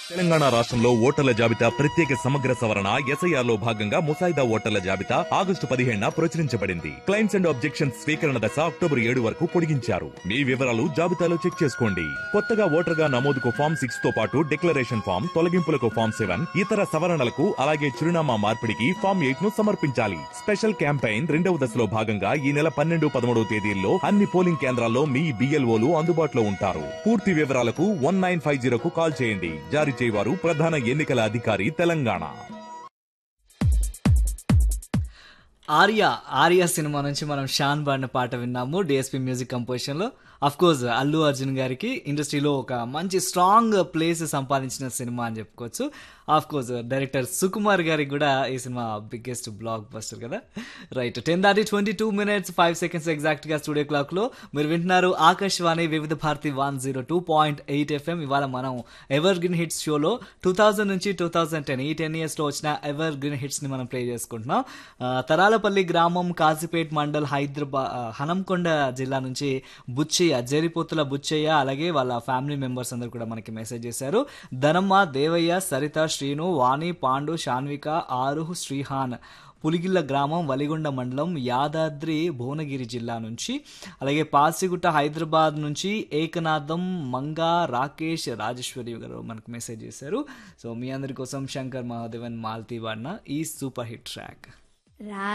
తెలంగాణ రాష్ట్రంలో ఓటర్ల జాబితా ప్రత్యేక సమగ్ర సవరణ ఎస్ఐఆర్ లో భాగంగా ముసాయిదా ఓటర్ల జాబితా ఆగస్టు పదిహేడున ప్రచురించబడింది క్లైమ్స్ అండ్ ఆబ్జెక్షన్స్ స్వీకరణ దశ అక్టోబర్ ఏడు వరకు పొడిగించారు మీ వివరాలు జాబితాలో చెక్ చేసుకోండి కొత్తగా ఓటర్ గా నమోదుకు ఫామ్ సిక్స్ తో పాటు డిక్లరేషన్ ఫామ్ తొలగింపులకు ఫామ్ సెవెన్ ఇతర సవరణలకు అలాగే చిరునామా మార్పిడికి ఫామ్ ఎయిట్ ను సమర్పించాలి స్పెషల్ క్యాంపెయిన్ రెండవ దశలో భాగంగా ఈ నెల పన్నెండు పదమూడవ తేదీల్లో అన్ని పోలింగ్ కేంద్రాల్లో మీ బిఎల్ఓలు అందుబాటులో ఉంటారు పూర్తి వివరాలకు వన్ నైన్ ఫైవ్ జీరోకు కాల్ చేయండి జారీ చేయవారు ప్రధాన ఎన్నికల అధికారి తెలంగాణ ఆర్య ఆర్య సినిమా నుంచి మనం షాన్ బాడిన పాట విన్నాము డిఎస్పి మ్యూజిక్ కంపోజిషన్లో అఫ్ కోర్స్ అల్లు అర్జున్ గారికి ఇండస్ట్రీలో ఒక మంచి స్ట్రాంగ్ ప్లేస్ సంపాదించిన సినిమా అని చెప్పుకోవచ్చు ఆఫ్ కోర్స్ డైరెక్టర్ సుకుమార్ గారికి కూడా ఈ సినిమా బిగ్గెస్ట్ బ్లాక్ బస్టర్ కదా రైట్ టెన్ దాటి twenty two minutes five seconds ఎగ్జాక్ట్గా స్టూడియో క్లాక్లో మీరు వింటున్నారు Akashvani Vividh Bharati one zero two point eight FM ఇవాళ మనం ఎవర్ గ్రీన్ హిట్స్ షోలో టూ థౌజండ్ నుంచి టూ థౌజండ్ టెన్ ఈ టెన్ ఇయర్స్లో వచ్చిన ఎవర్ గ్రీన్ హిట్స్ని మనం ప్లే చేసుకుంటున్నాం ఆ, తరాలపల్లి గ్రామం కాజీపేట్ మండల్ హైదరాబాద్ హనంకొండ జిల్లా నుంచి బుచ్చయ్య జేరిపోతుల బుచ్చయ్య అలాగే వాళ్ళ ఫ్యామిలీ మెంబర్స్ అందరు కూడా మనకి మెసేజ్ చేశారు ధనమ్మ దేవయ్య సరిత శ్రీను వాణి పాండు శాన్విక ఆరుహ్ శ్రీహాన్ పులిగిల్ల గ్రామం వలిగొండ మండలం యాదాద్రి భువనగిరి జిల్లా నుంచి అలాగే పాసిగుట్ట హైదరాబాద్ నుంచి ఏకనాథం మంగా రాకేష్ రాజేశ్వరి గారు మనకు మెసేజ్ చేశారు సో మీ అందరి కోసం శంకర్ మహాదేవన్ మాల్తీ వాడిన ఈ సూపర్ హిట్ ట్రాక్ రా